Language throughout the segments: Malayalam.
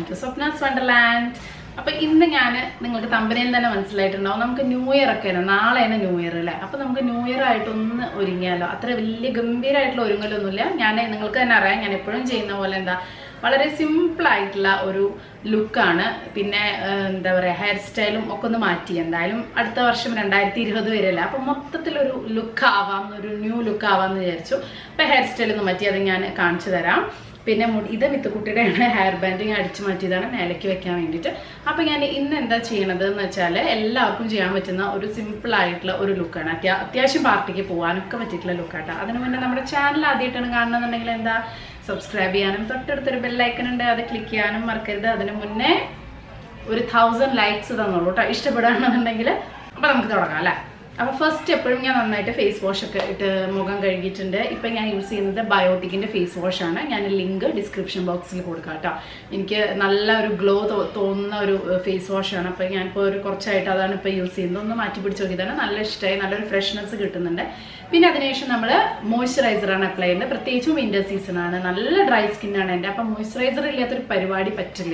ടു സ്വപ്നാസ് വണ്ടർലാൻഡ് അപ്പൊ ഇന്ന് ഞാൻ നിങ്ങൾക്ക് തമ്പനയിൽ തന്നെ മനസ്സിലായിട്ടുണ്ടാവും നമുക്ക് ന്യൂ ഇയർ ഒക്കെ ആണ് നാളെയാണ് ന്യൂ ഇയർ അല്ലേ അപ്പൊ നമുക്ക് ന്യൂ ഇയർ ആയിട്ടൊന്ന് ഒരുങ്ങിയാലോ അത്ര വലിയ ഗംഭീരമായിട്ടുള്ള ഒരുങ്ങലൊന്നുമില്ല ഞാൻ നിങ്ങൾക്ക് തന്നെ അറിയാം ഞാൻ എപ്പോഴും ചെയ്യുന്ന പോലെ എന്താ വളരെ സിമ്പിൾ ആയിട്ടുള്ള ഒരു ലുക്കാണ് പിന്നെ ഏഹ്, എന്താ പറയുക ഹെയർ സ്റ്റൈലും ഒക്കെ ഒന്ന് മാറ്റി എന്തായാലും അടുത്ത വർഷം രണ്ടായിരത്തി ഇരുപത് വരെയല്ല അപ്പം മൊത്തത്തിലൊരു ലുക്ക് ആവാം ഒരു ന്യൂ ലുക്ക് ആവാമെന്ന് വിചാരിച്ചു അപ്പം ഹെയർ സ്റ്റൈൽ ഒന്ന് മാറ്റി അത് ഞാൻ കാണിച്ചു തരാം പിന്നെ മുടി ഇത് വിത്തുക്കുട്ടിയുടെയാണ് ഹെയർ ബാൻഡിങ് അടിച്ചു മാറ്റിയതാണ് മേലേക്ക് വെക്കാൻ വേണ്ടിയിട്ട് അപ്പം ഞാൻ ഇന്ന് എന്താ ചെയ്യണത് എന്ന് വെച്ചാൽ എല്ലാവർക്കും ചെയ്യാൻ പറ്റുന്ന ഒരു സിമ്പിൾ ആയിട്ടുള്ള ഒരു ലുക്കാണ് അത്യാ അത്യാവശ്യം പാർട്ടിക്ക് പോകാനൊക്കെ പറ്റിയിട്ടുള്ള ലുക്കാട്ടോ അതിന് മുന്നേ നമ്മുടെ ചാനൽ ആദ്യമായിട്ടാണ് കാണുന്നതെന്നുണ്ടെങ്കിൽ എന്താ സബ്സ്ക്രൈബ് ചെയ്യാനും തൊട്ടടുത്തൊരു ബെല്ലൈക്കൺ ഉണ്ട് അത് ക്ലിക്ക് ചെയ്യാനും മറക്കരുത് അതിന് മുന്നേ ഒരു തൗസൻഡ് ലൈക്സ് തന്നോളൂ കേട്ടോ ഇഷ്ടപ്പെടുകയാണെന്നുണ്ടെങ്കിൽ അപ്പോൾ നമുക്ക് തുടങ്ങാം അല്ലേ അപ്പോൾ ഫസ്റ്റ് എപ്പോഴും ഞാൻ നന്നായിട്ട് ഫേസ് വാഷ് ഒക്കെ ഇട്ട് മുഖം കഴുകിയിട്ടുണ്ട് ഇപ്പം ഞാൻ യൂസ് ചെയ്യുന്നത് ബയോട്ടിക്കിൻ്റെ ഫേസ് വാഷ് ആണ് ഞാൻ ലിങ്ക് ഡിസ്ക്രിപ്ഷൻ ബോക്സിൽ കൊടുക്കാം കേട്ടോ എനിക്ക് നല്ല ഒരു ഗ്ലോ തോന്നുന്ന ഒരു ഫേസ് വാഷ് ആണ് അപ്പോൾ ഞാനിപ്പോൾ ഒരു കുറച്ചായിട്ട് അതാണ് ഇപ്പോൾ യൂസ് ചെയ്യുന്നത് ഒന്ന് മാറ്റി പിടിച്ച് നോക്കിയതാണ് നല്ല ഇഷ്ടമായി നല്ലൊരു ഫ്രഷ്നെസ് കിട്ടുന്നുണ്ട് പിന്നെ അതിനുശേഷം നമ്മൾ മോയ്സ്ചറൈസറാണ് അപ്ലൈ ചെയ്യുന്നത് പ്രത്യേകിച്ചും വിൻ്റർ സീസൺ ആണ് നല്ല ഡ്രൈ സ്കിന്നാണ് എൻ്റെ അപ്പം മോയ്സ്ചറൈസർ ഇല്ലാത്തൊരു പരിപാടി പറ്റില്ല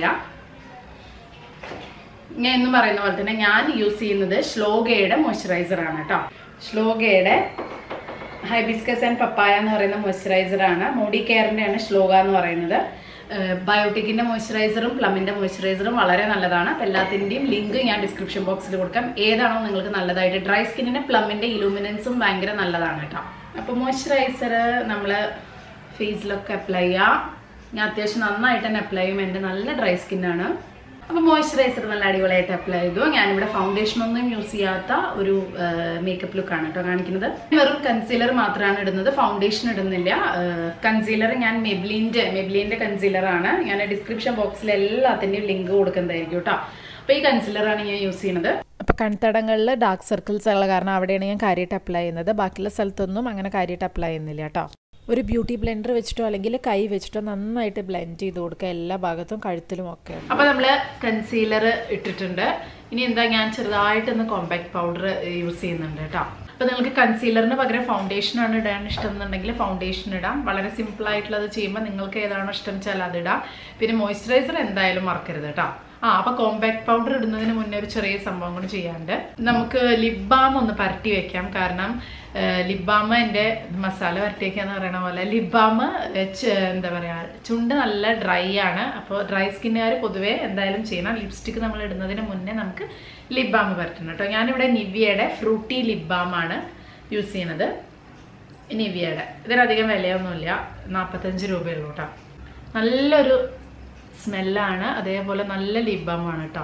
ഞാൻ എന്നും പറയുന്ന പോലെ തന്നെ ഞാൻ യൂസ് ചെയ്യുന്നത് ശ്ലോകയുടെ മോയ്സ്ചറൈസർ ആണ് കേട്ടോ ശ്ലോകയുടെ ഹൈബിസ്കസ് ആൻഡ് പപ്പായ എന്ന് പറയുന്ന മോയ്സ്ചറൈസർ ആണ് മോഡി കെയറിന്റെ ആണ് ശ്ലോക എന്ന് പറയുന്നത് ബയോട്ടിക്കിന്റെ മോയ്സ്ചറൈസറും പ്ലമിന്റെ മോയ്സ്ചറൈസറും വളരെ നല്ലതാണ് അപ്പം എല്ലാത്തിൻ്റെയും ലിങ്ക് ഞാൻ ഡിസ്ക്രിപ്ഷൻ ബോക്സിൽ കൊടുക്കാം ഏതാണോ നിങ്ങൾക്ക് നല്ലതായിട്ട് ഡ്രൈ സ്കിന്നിന് പ്ലമിന്റെ ഇലൂമിനൻസും ഭയങ്കര നല്ലതാണ് കേട്ടോ അപ്പോൾ മോയ്സ്ചറൈസർ നമ്മൾ ഫേസിലൊക്കെ അപ്ലൈ ചെയ്യാം ഞാൻ അത്യാവശ്യം നന്നായിട്ട് തന്നെ അപ്ലൈ ചെയ്യും എൻ്റെ നല്ല ഡ്രൈ സ്കിന്നാണ് അപ്പോൾ മോയ്സ്ചറൈസർ നല്ല അടിപൊളിയായിട്ട് അപ്ലൈ ചെയ്തു ഞാനിവിടെ ഫൗണ്ടേഷൻ ഒന്നും യൂസ് ചെയ്യാത്ത ഒരു മേക്കപ്പ് ലുക്കാണ് കേട്ടോ കാണിക്കുന്നത് വെറും കൺസീലർ മാത്രമാണ് ഇടുന്നത് ഫൗണ്ടേഷൻ ഇടുന്നില്ല കൺസീലർ ഞാൻ മെബ്ലിൻ്റെ മെബ്ലിൻ്റെ കൺസീലറാണ് ഞാൻ ഡിസ്ക്രിപ്ഷൻ ബോക്സിൽ എല്ലാത്തിൻ്റെയും ലിങ്ക് കൊടുക്കുന്നതായിരിക്കും കേട്ടോ അപ്പോൾ ഈ കൺസീലറാണ് ഞാൻ യൂസ് ചെയ്യുന്നത് അപ്പോൾ കൺതടങ്ങളിൽ ഡാർക്ക് സർക്കിൾസ് ഉള്ള കാരണം അവിടെയാണ് ഞാൻ കാര്യമായിട്ട് അപ്ലൈ ചെയ്യുന്നത് ബാക്കിയുള്ള സ്ഥലത്തൊന്നും അങ്ങനെ കാര്യമായിട്ട് അപ്ലൈ ചെയ്യുന്നില്ല കേട്ടോ ഒരു ബ്യൂട്ടി ബ്ലെൻഡർ വെച്ചിട്ടോ അല്ലെങ്കിൽ കൈ വെച്ചിട്ടോ നന്നായിട്ട് ബ്ലെൻഡ് ചെയ്ത് കൊടുക്കുക എല്ലാ ഭാഗത്തും കഴുത്തിലും ഒക്കെ അപ്പൊ നമ്മള് കൺസീലർ ഇട്ടിട്ടുണ്ട് ഇനി എന്താ ഞാൻ ചെറുതായിട്ടൊന്ന് കോമ്പാക്ട് പൗഡർ യൂസ് ചെയ്യുന്നുണ്ട് കേട്ടോ അപ്പൊ നിങ്ങൾക്ക് കൺസീലറിന് പകരം ഫൗണ്ടേഷൻ ആണ് ഇടാൻ ഇഷ്ടം എന്നുണ്ടെങ്കിൽ ഫൗണ്ടേഷൻ ഇടാം വളരെ സിമ്പിൾ ആയിട്ടുള്ളത് ചെയ്യുമ്പോൾ നിങ്ങൾക്ക് ഏതാണോ ഇഷ്ടം വെച്ചാൽ അത് ഇടാം പിന്നെ മോയ്സ്ചറൈസർ എന്തായാലും മറക്കരുത് കേട്ടോ ആ അപ്പൊ കോമ്പാക്ട് പൗഡർ ഇടുന്നതിന് മുന്നേ ഒരു ചെറിയ സംഭവം കൂടി ചെയ്യാണ്ട് നമുക്ക് ലിപ് ബാം ഒന്ന് പരട്ടി വെക്കാം കാരണം ലിപ് ബാം എൻ്റെ മസാല പരട്ടി വെക്കാന്ന് പറയണ പോലെ ലിപ് ബാം എന്താ പറയാ ചുണ്ട് നല്ല ഡ്രൈ ആണ് അപ്പോൾ ഡ്രൈ സ്കിന്നുകാർ പൊതുവേ എന്തായാലും ചെയ്യണം ലിപ്സ്റ്റിക് നമ്മൾ ഇടുന്നതിന് മുന്നേ നമുക്ക് ലിപ് ബാം പരട്ടണം കേട്ടോ ഞാനിവിടെ നിവിയയുടെ ഫ്രൂട്ടി ലിപ് ബാം ആണ് യൂസ് ചെയ്യുന്നത് നിവിയയുടെ ഇതിനധികം വിലയൊന്നുമില്ല നാൽപ്പത്തഞ്ച് രൂപയുള്ളൂ കേട്ടോ നല്ലൊരു സ്മെല്ലാണ് അതേപോലെ നല്ല ലിപ് ബാമാണ് കേട്ടോ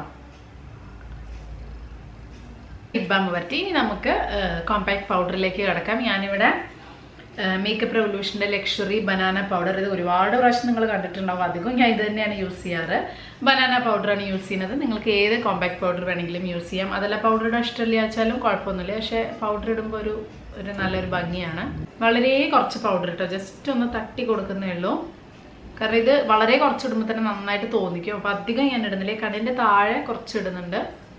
ലിപ് ബാം പറ്റി ഇനി നമുക്ക് കോമ്പാക്ട് പൗഡറിലേക്ക് കിടക്കാം ഞാനിവിടെ മേക്കപ്പ് റെവല്യൂഷൻ്റെ ലക്ഷറി ബനാന പൗഡർ ഇത് ഒരുപാട് പ്രാവശ്യം നിങ്ങൾ കണ്ടിട്ടുണ്ടാവും അധികം ഞാൻ ഇത് തന്നെയാണ് യൂസ് ചെയ്യാറ് ബനാന പൗഡറാണ് യൂസ് ചെയ്യുന്നത് നിങ്ങൾക്ക് ഏത് കോമ്പാക്ട് പൗഡർ വേണമെങ്കിലും യൂസ് ചെയ്യാം അതല്ല പൗഡർ ഇടാൻ ഇഷ്ടമില്ല വെച്ചാലും കുഴപ്പമൊന്നുമില്ല പക്ഷേ പൗഡർ ഇടുമ്പോൾ ഒരു ഒരു നല്ലൊരു ഭംഗിയാണ് വളരെ കുറച്ച് പൗഡർ ഇട്ടോ ജസ്റ്റ് ഒന്ന് തട്ടി കൊടുക്കുന്നേ ഉള്ളൂ കാരണം ഇത് വളരെ കുറച്ചിടുമ്പോൾ തന്നെ നന്നായിട്ട് തോന്നിക്കും അപ്പൊ അധികം ഞാൻ ഇടുന്നില്ല കണ്ണിന്റെ താഴെ കുറച്ച് ഇടുന്നുണ്ട്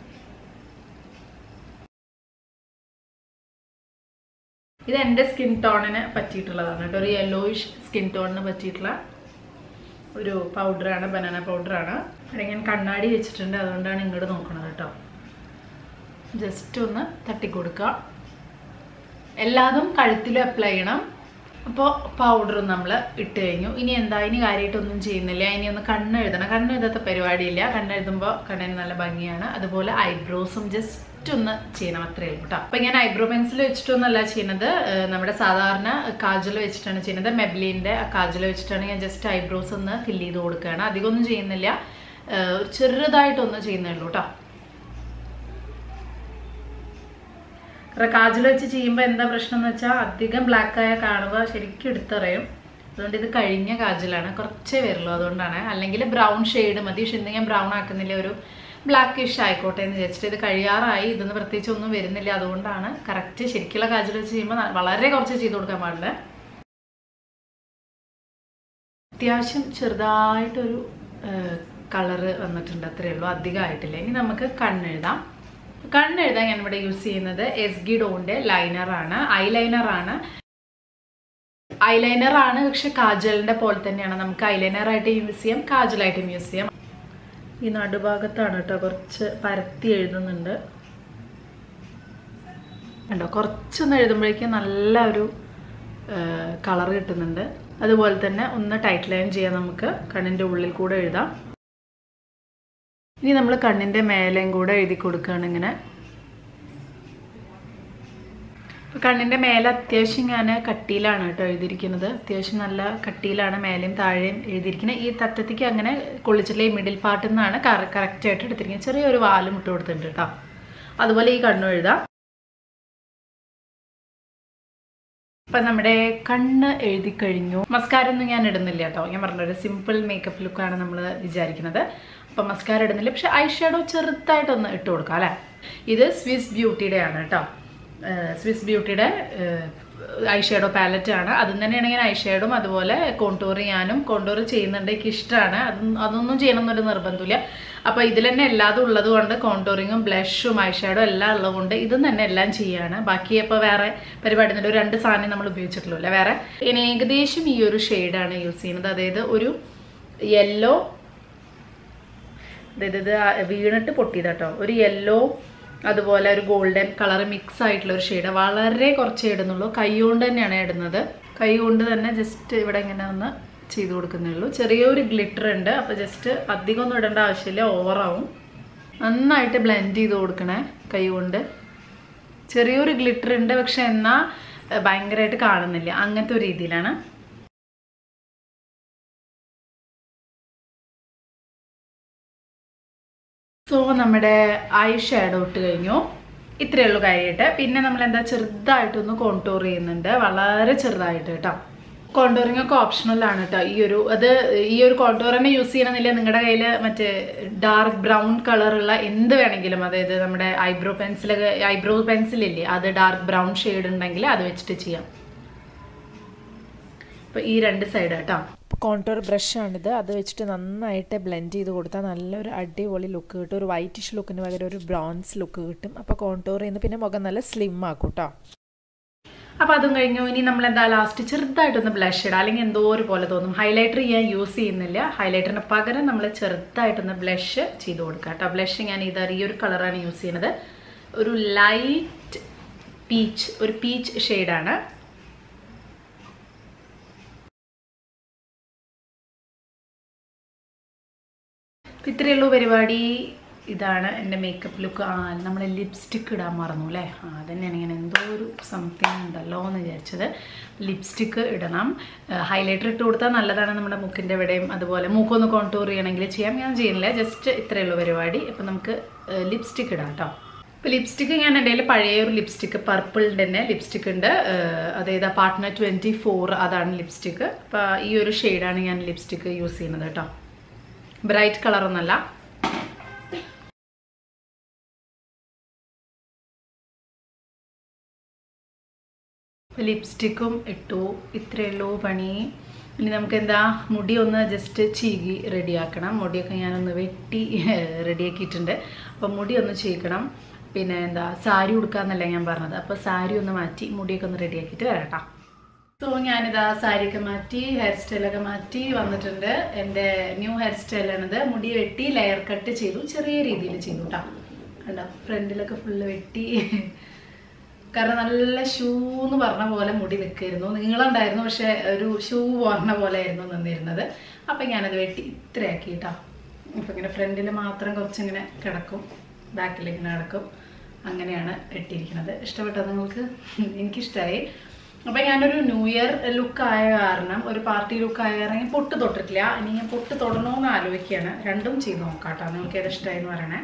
ഇത് എൻ്റെ സ്കിൻ ടോണിന് പറ്റിയിട്ടുള്ളതാണ് കേട്ടോ ഒരു യെല്ലോയിഷ് സ്കിൻ ടോണിന് പറ്റിയിട്ടുള്ള ഒരു പൗഡറാണ് ബനാന പൗഡറാണ് അവിടെ ഞാൻ കണ്ണാടി വെച്ചിട്ടുണ്ട് അതുകൊണ്ടാണ് ഇങ്ങോട്ട് നോക്കണത് കേട്ടോ ജസ്റ്റ് ഒന്ന് തട്ടിക്കൊടുക്കുക എല്ലാതും കഴുത്തിലും അപ്ലൈ ചെയ്യണം അപ്പോൾ പൗഡർ നമ്മൾ ഇട്ട് കഴിഞ്ഞു ഇനി എന്താ ഇനി കാര്യമായിട്ടൊന്നും ചെയ്യുന്നില്ല ഇനി ഒന്ന് കണ്ണ് എഴുതണം കണ്ണ് എഴുതാത്ത പരിപാടിയില്ല കണ്ണ് എഴുതുമ്പോൾ കണ്ണിന് നല്ല ഭംഗിയാണ് അതുപോലെ ഐബ്രോസും ജസ്റ്റ് ഒന്ന് ചെയ്യണം അത്രയേ ഉള്ളൂ കേട്ടോ അപ്പം ഞാൻ ഐബ്രോ പെൻസിൽ വെച്ചിട്ടൊന്നല്ല ചെയ്യുന്നത് ഏഹ് നമ്മുടെ സാധാരണ കാജൽ വെച്ചിട്ടാണ് ചെയ്യുന്നത് മെബ്ലിൻ്റെ കാജൽ വെച്ചിട്ടാണ് ഞാൻ ജസ്റ്റ് ഐബ്രോസ് ഒന്ന് ഫില്ല് ചെയ്ത് കൊടുക്കുകയാണ് അധികമൊന്നും ചെയ്യുന്നില്ല ഏഹ് ഒരു ചെറുതായിട്ടൊന്ന് ചെയ്യുന്നേ ഉള്ളൂ കേട്ടോ കാരണം കാജൽ വെച്ച് ചെയ്യുമ്പോൾ എന്താ പ്രശ്നം എന്ന് വെച്ചാൽ അധികം ബ്ലാക്ക് ആയ കാണുക ശരിക്കും എടുത്തറിയും അതുകൊണ്ട് ഇത് കഴിഞ്ഞ കാജലാണ് കുറച്ചേ വരുള്ളൂ അതുകൊണ്ടാണ് അല്ലെങ്കിൽ ബ്രൗൺ ഷെയ്ഡ് മതി പക്ഷെ ഇന്ന് ഞാൻ ബ്രൗൺ ആക്കുന്നില്ല ഒരു ബ്ലാക്കിഷ് ആയിക്കോട്ടെ എന്ന് വിചാരിച്ചിട്ട് ഇത് കഴിയാറായി ഇതൊന്നും പ്രത്യേകിച്ച് ഒന്നും വരുന്നില്ല അതുകൊണ്ടാണ് കറക്റ്റ് ശരിക്കുള്ള കാജൽ വെച്ച് ചെയ്യുമ്പോൾ ന- വളരെ കുറച്ച് ചെയ്ത് കൊടുക്കാൻ പാടില്ല അത്യാവശ്യം ചെറുതായിട്ടൊരു കളറ് വന്നിട്ടുണ്ട് അത്രയേ ഉള്ളൂ അധികമായിട്ടില്ല ഇനി നമുക്ക് കണ്ണെഴുതാം കണ്ണെഴുതാൻ ഞാൻ ഇവിടെ യൂസ് ചെയ്യുന്നത് എസ് ഗി ഡോന്റെ ലൈനറാണ് ഐ ലൈനറാണ് ഐലൈനർ ആണ് പക്ഷെ കാജലിന്റെ പോലെ തന്നെയാണ് നമുക്ക് ഐലൈനർ ആയിട്ട് യൂസ് ചെയ്യാം കാജലായിട്ടും യൂസ് ചെയ്യാം ഈ നടുഭാഗത്താണ് കേട്ടോ കുറച്ച് പരത്തി എഴുതുന്നുണ്ട് കണ്ടോ കുറച്ചൊന്ന് എഴുതുമ്പോഴേക്കും നല്ല ഒരു കളർ കിട്ടുന്നുണ്ട് അതുപോലെ തന്നെ ഒന്ന് ടൈറ്റ് ലൈൻ ചെയ്യാൻ നമുക്ക് കണ്ണിൻ്റെ ഉള്ളിൽ കൂടെ എഴുതാം ഇനി നമ്മൾ കണ്ണിൻ്റെ മേലെയും കൂടെ എഴുതി കൊടുക്കുകയാണ് ഇങ്ങനെ അപ്പോൾ കണ്ണിൻ്റെ മേലെ അത്യാവശ്യം ഞാൻ കട്ടിയിലാണ് കേട്ടോ എഴുതിയിരിക്കുന്നത് അത്യാവശ്യം നല്ല കട്ടിയിലാണ് മേലെയും താഴെയും എഴുതിയിരിക്കുന്നത് ഈ തട്ടത്തേക്ക് അങ്ങനെ കൊള്ളിച്ചിട്ടുള്ള ഈ മിഡിൽ പാർട്ടിൽ നിന്നാണ് കറക്റ്റ് ആയിട്ട് എടുത്തിരിക്കുന്നത് ചെറിയൊരു വാലും ഇട്ട് കൊടുത്തിട്ടുണ്ട് കേട്ടോ അതുപോലെ ഈ കണ്ണും എഴുതാം ഇപ്പൊ നമ്മുടെ കണ്ണ് എഴുതി കഴിഞ്ഞു മസ്കാര ഒന്നും ഞാൻ ഇടുന്നില്ല കേട്ടോ ഞാൻ പറഞ്ഞൊരു സിമ്പിൾ മേക്കപ്പ് ലുക്കാണ് നമ്മൾ വിചാരിക്കുന്നത് അപ്പൊ മസ്കാര ഇടുന്നില്ല പക്ഷെ ഐ ഷാഡോ ചെറുതായിട്ടൊന്ന് ഇട്ട് കൊടുക്കാം അല്ലേ ഇത് സ്വിസ് ബ്യൂട്ടിയുടെ ആണ് കേട്ടോ സ്വിസ് ബ്യൂട്ടിയുടെ ഐ ഷാഡോ പാലറ്റ് ആണ് അതും തന്നെയാണ് ഞാൻ ഐ ഷാഡും അതുപോലെ കോണ്ടൂർ ചെയ്യാനും കോണ്ടൂർ ചെയ്യുന്നുണ്ട് എനിക്ക് ഇഷ്ടമാണ് അതൊന്നും അതൊന്നും ചെയ്യണം എന്നൊരു നിർബന്ധമില്ല അപ്പോൾ ഇതിൽ തന്നെ എല്ലാതും ഉള്ളത് കൊണ്ട് കോണ്ടൂറിങ്ങും ബ്ലഷും ഐ ഷാഡോ എല്ലാം ഉള്ളത് കൊണ്ട് ഇതും തന്നെ എല്ലാം ചെയ്യാണ് ബാക്കി അപ്പോൾ വേറെ പരിപാടി ഒരു രണ്ട് സാധനം നമ്മൾ ഉപയോഗിച്ചിട്ടുള്ളൂ അല്ലേ വേറെ ഇനി ഏകദേശം ഈ ഒരു ഷെയ്ഡാണ് യൂസ് ചെയ്യുന്നത് അതായത് ഒരു യെല്ലോ അതായത് ഇത് വീണിട്ട് പൊട്ടിയതാട്ടോ ഒരു യെല്ലോ അതുപോലെ ഒരു ഗോൾഡൻ കളർ മിക്സ് ആയിട്ടുള്ള ഒരു ഷെയ്ഡ് വളരെ കുറച്ചേ ഇടുന്നുള്ളൂ കൈ കൊണ്ട് തന്നെയാണ് ഇടുന്നത് കൈ കൊണ്ട് തന്നെ ജസ്റ്റ് ഇവിടെ ഇങ്ങനെ ഒന്ന് ചെയ്ത് കൊടുക്കുന്നേ ഉള്ളൂ ചെറിയൊരു ഗ്ലിറ്റർ ഉണ്ട് അപ്പോൾ ജസ്റ്റ് അധികം ഒന്നും ഇടേണ്ട ആവശ്യമില്ല ഓവറാവും നന്നായിട്ട് ബ്ലെൻഡ് ചെയ്ത് കൊടുക്കണേ കൈ കൊണ്ട് ചെറിയൊരു ഗ്ലിറ്റർ ഉണ്ട് പക്ഷെ എന്നാൽ ഭയങ്കരമായിട്ട് കാണുന്നില്ല അങ്ങനത്തെ ഒരു രീതിയിലാണ് സോ നമ്മുടെ ഐ ഷാഡോ ഇട്ട് കഴിഞ്ഞു ഇത്രയേ ഉള്ളൂ കാര്യമായിട്ട് പിന്നെ നമ്മൾ എന്താ ചെറുതായിട്ടൊന്ന് കോണ്ടൂർ ചെയ്യുന്നുണ്ട് വളരെ ചെറുതായിട്ട് കേട്ടോ കോണ്ടൂറിങ് ഒക്കെ ഓപ്ഷണൽ ആണ് കേട്ടോ ഈ ഒരു അത് ഈ ഒരു കോണ്ടൂർ തന്നെ യൂസ് ചെയ്യണമെന്നില്ല നിങ്ങളുടെ കയ്യിൽ മറ്റേ ഡാർക്ക് ബ്രൗൺ കളറുള്ള എന്ത് വേണമെങ്കിലും അതായത് നമ്മുടെ ഐബ്രോ പെൻസിലൊക്കെ ഐബ്രോ പെൻസിലില്ലേ അത് ഡാർക്ക് ബ്രൗൺ ഷെയ്ഡ് ഉണ്ടെങ്കിൽ അത് വെച്ചിട്ട് ചെയ്യാം അപ്പോൾ ഈ രണ്ട് സൈഡ് കേട്ടോ കോണ്ടൂർ ബ്രഷാണിത് അത് വെച്ചിട്ട് നന്നായിട്ട് ബ്ലെൻഡ് ചെയ്ത് കൊടുത്താൽ നല്ലൊരു അടിപൊളി ലുക്ക് കിട്ടും ഒരു വൈറ്റിഷ് ലുക്കിന് പകരം ഒരു ബ്രോൺസ് ലുക്ക് കിട്ടും അപ്പോൾ കോണ്ടൂർ ചെയ്യുന്ന പിന്നെ മുഖം നല്ല സ്ലിം ആക്കും കേട്ടോ അപ്പോൾ അതും കഴിഞ്ഞു ഇനി നമ്മൾ എന്താ ലാസ്റ്റ് ചെറുതായിട്ടൊന്ന് ബ്ലഷ് ഇടാം അല്ലെങ്കിൽ എന്തോ ഒരു പോലെ തോന്നും ഹൈലൈറ്റർ ഞാൻ യൂസ് ചെയ്യുന്നില്ല ഹൈലൈറ്ററിന് പകരം നമ്മൾ ചെറുതായിട്ടൊന്ന് ബ്ലഷ് ചെയ്ത് കൊടുക്കുക കേട്ടോ ബ്ലഷ് ഞാൻ ഇത് ഈ ഒരു കളറാണ് യൂസ് ചെയ്യുന്നത് ഒരു ലൈറ്റ് പീച്ച് ഒരു പീച്ച് ഷെയ്ഡാണ് ഇത്രയേ ഉള്ളൂ പരിപാടി ഇതാണ് എൻ്റെ മേക്കപ്പ് ലുക്ക് ആ നമ്മൾ ലിപ്സ്റ്റിക്ക് ഇടാൻ മറന്നു അല്ലേ ആ അതന്നെയാണ് ഇങ്ങനെ എന്തോ ഒരു സംതിങ് ഉണ്ടല്ലോ എന്ന് വിചാരിച്ചത് ലിപ്സ്റ്റിക്ക് ഇടണം ഹൈലൈറ്റർ ഇട്ട് കൊടുത്താൽ നല്ലതാണ് നമ്മുടെ മുക്കിൻ്റെ ഇവിടെയും അതുപോലെ മൂക്കൊന്ന് കോണ്ടൂർ ചെയ്യണമെങ്കിൽ ചെയ്യാം ഞാൻ ചെയ്യുന്നില്ല ജസ്റ്റ് ഇത്രയേ ഉള്ളൂ പരിപാടി അപ്പം നമുക്ക് ലിപ്സ്റ്റിക്ക് ഇടാം കേട്ടോ ഇപ്പോൾ ലിപ്സ്റ്റിക്ക് ഞാൻ എൻ്റെ കയ്യിൽ പഴയ ഒരു ലിപ്സ്റ്റിക്ക് പർപ്പിളിൻ്റെ തന്നെ ലിപ്സ്റ്റിക്ക് ഉണ്ട് അതായത് പാർട്ട്ണർ ട്വൻറ്റി ഫോർ അതാണ് ലിപ്സ്റ്റിക്ക് അപ്പോൾ ഈ ഒരു ഷെയ്ഡാണ് ഞാൻ ലിപ്സ്റ്റിക്ക് യൂസ് ചെയ്യുന്നത് കേട്ടോ ബ്രൈറ്റ് കളറൊന്നല്ല ലിപ്സ്റ്റിക്കും ഇട്ടു ഇത്രയേ ഉള്ളൂ പണി ഇനി നമുക്ക് എന്താ മുടി ഒന്ന് ജസ്റ്റ് ചീകി റെഡിയാക്കണം മുടിയൊക്കെ ഞാനൊന്ന് വെട്ടി റെഡിയാക്കിയിട്ടുണ്ട് അപ്പം മുടി ഒന്ന് ചീക്കണം പിന്നെ എന്താ സാരി ഉടുക്കാന്നല്ല ഞാൻ പറഞ്ഞത് അപ്പോൾ സാരി ഒന്ന് മാറ്റി മുടിയൊക്കെ ഒന്ന് റെഡിയാക്കിയിട്ട് വരാട്ടോ സോ ഞാനിതാ സാരിയൊക്കെ മാറ്റി ഹെയർ സ്റ്റൈലൊക്കെ മാറ്റി വന്നിട്ടുണ്ട് എൻ്റെ ന്യൂ ഹെയർ സ്റ്റൈലാണിത് മുടി വെട്ടി ലെയർ കട്ട് ചെയ്തു ചെറിയ രീതിയിൽ ചെയ്തു കേട്ടോ കണ്ടോ ഫ്രണ്ടിലൊക്കെ ഫുള്ള് വെട്ടി കാരണം നല്ല ഷൂ എന്ന് പറഞ്ഞ പോലെ മുടി നിൽക്കായിരുന്നു നീളമുണ്ടായിരുന്നു പക്ഷെ ഒരു ഷൂ പറഞ്ഞ പോലെ ആയിരുന്നു നിന്നിരുന്നത് അപ്പം ഞാനത് വെട്ടി ഇത്രയാക്കി കേട്ടോ അപ്പം ഇങ്ങനെ ഫ്രണ്ടിൽ മാത്രം കുറച്ചിങ്ങനെ കിടക്കും ബാക്കിൽ ഇങ്ങനെ കിടക്കും അങ്ങനെയാണ് ഇട്ടിരിക്കുന്നത് ഇഷ്ടപ്പെട്ടോ നിങ്ങൾക്ക് എനിക്കിഷ്ടമായി അപ്പം ഞാനൊരു ന്യൂ ഇയർ ലുക്കായ കാരണം ഒരു പാർട്ടി ലുക്കായ കാരണം ഞാൻ പൊട്ട് തൊട്ടിട്ടില്ല ഇനി ഞാൻ പൊട്ട് തൊടണമെന്ന് ആലോചിക്കുകയാണ് രണ്ടും ചെയ്ത് നോക്കാം കേട്ടോ നിങ്ങൾക്ക് ഏത് ഇഷ്ടമായി എന്ന് പറയണേ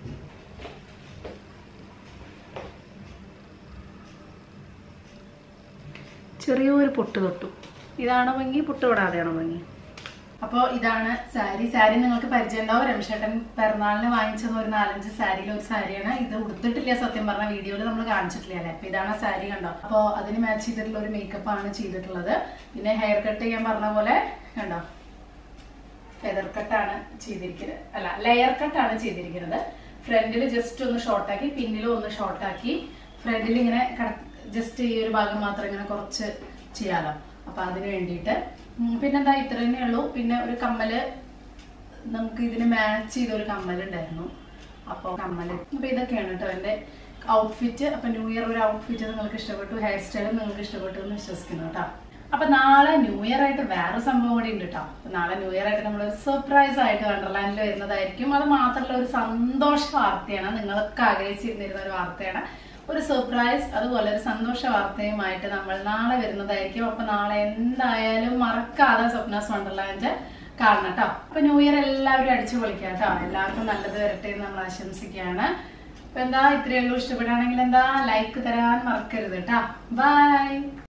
ചെറിയൊരു പൊട്ട് തൊട്ടു ഇതാണോ ഭംഗി പൊട്ട് തൊടാതെയാണോ ഭംഗി അപ്പോൾ ഇതാണ് സാരി സാരി നിങ്ങൾക്ക് പരിചയം ഉണ്ടാവും രമേശേട്ടൻ പിറന്നാളിന് വാങ്ങിച്ചത് ഒരു നാലഞ്ച് സാരിയിൽ ഒരു സാരിയാണ് ഇത് ഉടുത്തിട്ടില്ല സത്യം പറഞ്ഞ വീഡിയോയിൽ നമ്മൾ കാണിച്ചിട്ടില്ല അല്ലേ അപ്പോൾ ഇതാണ് സാരി കണ്ടോ അപ്പോൾ അതിന് മാച്ച് ചെയ്തിട്ടുള്ള ഒരു മേക്കപ്പ് ആണ് ചെയ്തിട്ടുള്ളത് പിന്നെ ഹെയർ കട്ട് ചെയ്യാൻ പറഞ്ഞ പോലെ കണ്ടോ ഫെദർ കട്ടാണ് ചെയ്തിരിക്കുന്നത് അല്ല ലെയർ കട്ടാണ് ചെയ്തിരിക്കുന്നത് ഫ്രണ്ടിൽ ജസ്റ്റ് ഒന്ന് ഷോർട്ടാക്കി പിന്നിലും ഒന്ന് ഷോർട്ടാക്കി ഫ്രണ്ടിൽ ഇങ്ങനെ ജസ്റ്റ് ഈ ഒരു ഭാഗം മാത്രം ഇങ്ങനെ കുറച്ച് ചെയ്യാലോ അപ്പൊ അതിന് വേണ്ടിയിട്ട് ഉം, പിന്നെന്താ ഇത്ര തന്നെ ഉള്ളൂ പിന്നെ ഒരു കമ്മല് നമുക്ക് ഇതിന് മാച്ച് ചെയ്ത ഒരു കമ്മലുണ്ടായിരുന്നു അപ്പോൾ കമ്മല് അപ്പൊ ഇതൊക്കെയാണ് കേട്ടോ എൻ്റെ ഔട്ട്ഫിറ്റ് അപ്പൊ ന്യൂ ഇയർ ഒരു ഔട്ട്ഫിറ്റ് നിങ്ങൾക്ക് ഇഷ്ടപ്പെട്ടു ഹെയർ സ്റ്റൈലും നിങ്ങൾക്ക് ഇഷ്ടപ്പെട്ടു എന്ന് വിശ്വസിക്കുന്നു കേട്ടോ അപ്പൊ നാളെ ന്യൂ ഇയർ ആയിട്ട് വേറെ സംഭവം കൂടി ഉണ്ട് കേട്ടോ അപ്പൊ നാളെ ന്യൂ ഇയർ ആയിട്ട് നമ്മൾ ഒരു സർപ്രൈസ് ആയിട്ട് വണ്ടർലാൻഡിൽ വരുന്നതായിരിക്കും അത് മാത്രമല്ല ഒരു സന്തോഷ വാർത്തയാണ് നിങ്ങളൊക്കെ ആഗ്രഹിച്ചിരുന്നിരുന്ന ഒരു വാർത്തയാണ് ഒരു സർപ്രൈസ് അതുപോലെ ഒരു സന്തോഷ വാർത്തയുമായിട്ട് നമ്മൾ നാളെ വരുന്നതായിരിക്കും അപ്പൊ നാളെ എന്തായാലും മറക്കാതെ സ്വപ്നാസ് വണ്ടർലാൻഡ് കാണണം കേട്ടോ അപ്പൊ ന്യൂ ഇയർ എല്ലാവരും അടിച്ചു പൊളിക്കാം കേട്ടോ എല്ലാവർക്കും നല്ലത് വരട്ടെ എന്ന് നമ്മൾ ആശംസിക്കുകയാണ് അപ്പൊ എന്താ ഇത്രയേ ഉള്ളൂ ഇഷ്ടപ്പെടുകയാണെങ്കിൽ എന്താ ലൈക്ക് തരാൻ മറക്കരുത് കേട്ടോ ബൈ